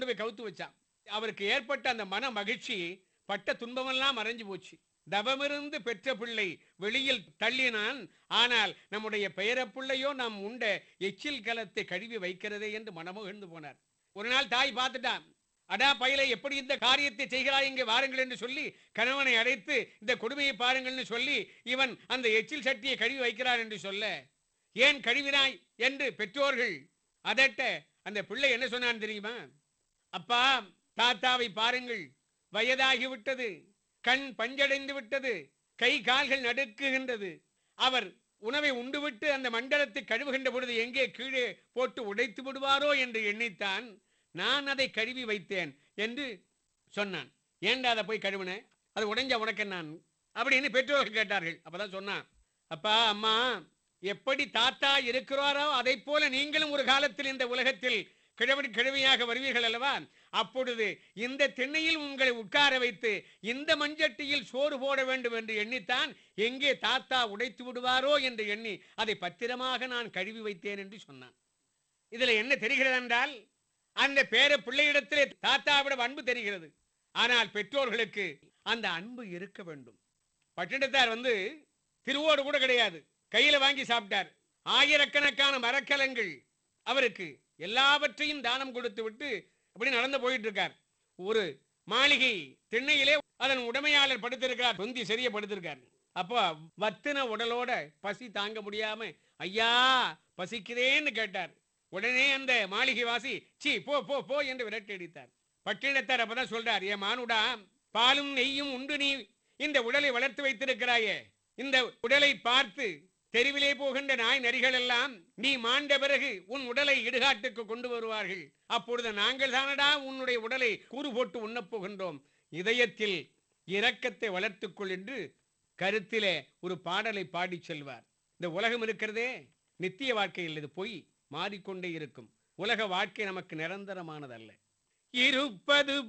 போய் கவுத்து வச்சான் அவருக்கு ஏற்பட்ட அந்த மன மகிழ்ச்சி பட்ட துன்பமெல்லாம் மறைஞ்சு போச்சு தவமிருந்து பெற்ற பிள்ளை வெளியில் தள்ளினான் ஆனால் நம்முடைய பெயரப்பிள்ளையோ நாம் உண்ட எச்சில் கலத்தை கழுவி வைக்கிறதே என்று மனமுகழ்ந்து போனார் ஒரு நாள் தாய் பார்த்துட்டான் அடா பயிலை எப்படி இந்த காரியத்தை செய்கிறாய் இங்கே வாருங்கள் என்று சொல்லி கணவனை அழைத்து இந்த கொடுமையை பாருங்கள்னு சொல்லி இவன் அந்த எச்சில் சட்டியை கழுவி வைக்கிறான் என்று சொல்ல ஏன் கழுவினாய் என்று பெற்றோர்கள் அதட்ட அந்த பிள்ளை என்ன சொன்னான் தெரியுமா அப்பா தாத்தாவை பாருங்கள் வயதாகி விட்டது கண் பஞ்சடைந்து விட்டது கை கால்கள் நடுக்குகின்றது அவர் உணவை உண்டுவிட்டு அந்த மண்டலத்தை கழுவுகின்ற பொழுது எங்கே கீழே போட்டு உடைத்து விடுவாரோ என்று எண்ணித்தான் நான் அதை கழுவி வைத்தேன் என்று சொன்னான் ஏன்டா அதை போய் கழுவுன அது உடைஞ்ச உனக்கு நான் அப்படின்னு பெற்றோர்கள் கேட்டார்கள் அப்பதான் சொன்னான் அப்பா அம்மா எப்படி தாத்தா இருக்கிறாரோ அதை போல நீங்களும் ஒரு காலத்தில் இந்த உலகத்தில் கிழவன் கிழவியாக வருவீர்கள் அல்லவா அப்பொழுது இந்த திண்ணையில் உங்களை உட்கார வைத்து இந்த மஞ்சட்டியில் சோறு போட வேண்டும் என்று எண்ணித்தான் எங்கே தாத்தா உடைத்து விடுவாரோ என்று எண்ணி அதை பத்திரமாக நான் கழுவி வைத்தேன் என்று சொன்னான் இதுல என்ன தெரிகிறது என்றால் அந்த பேர பிள்ளையிடத்திலே தாத்தாவிட அன்பு தெரிகிறது ஆனால் பெற்றோர்களுக்கு அந்த அன்பு இருக்க வேண்டும் பட்டினத்தார் வந்து திருவோடு கூட கிடையாது கையில வாங்கி சாப்பிட்டார் ஆயிரக்கணக்கான மரக்கலங்கள் அவருக்கு எல்லாவற்றையும் தானம் கொடுத்து விட்டு அப்படி நடந்து போயிட்டு இருக்கார் ஒரு மாளிகை திண்ணையிலே அதன் உடைமையாளர் படுத்திருக்கிறார் தொந்தி சரிய படுத்திருக்கார் அப்போ வத்தின உடலோட பசி தாங்க முடியாம ஐயா பசிக்கிறேன்னு கேட்டார் உடனே அந்த மாளிகை வாசி சீ போ போ போ என்று விரட்டி அடித்தார் பட்டினத்தார் அப்பதான் சொல்றார் ஏ மானுடா பாலும் நெய்யும் உண்டு நீ இந்த உடலை வளர்த்து வைத்திருக்கிறாயே இந்த உடலை பார்த்து தெருவிலே போகின்ற நாய் நரிகள் எல்லாம் நீ மாண்ட பிறகு உன் உடலை இடுகாட்டுக்கு கொண்டு வருவார்கள் அப்பொழுது நாங்கள் தானடா உன்னுடைய உடலை கூறு போட்டு உண்ணப் போகின்றோம் இதயத்தில் இரக்கத்தை வளர்த்துக்கொள் என்று கருத்திலே ஒரு பாடலை பாடிச் செல்வார் இந்த உலகம் இருக்கிறதே நித்திய வாழ்க்கையில் இது பொய் மாறிக்கொண்டே இருக்கும் உலக வாழ்க்கை நமக்கு நிரந்தரமானதல்ல இருப்பது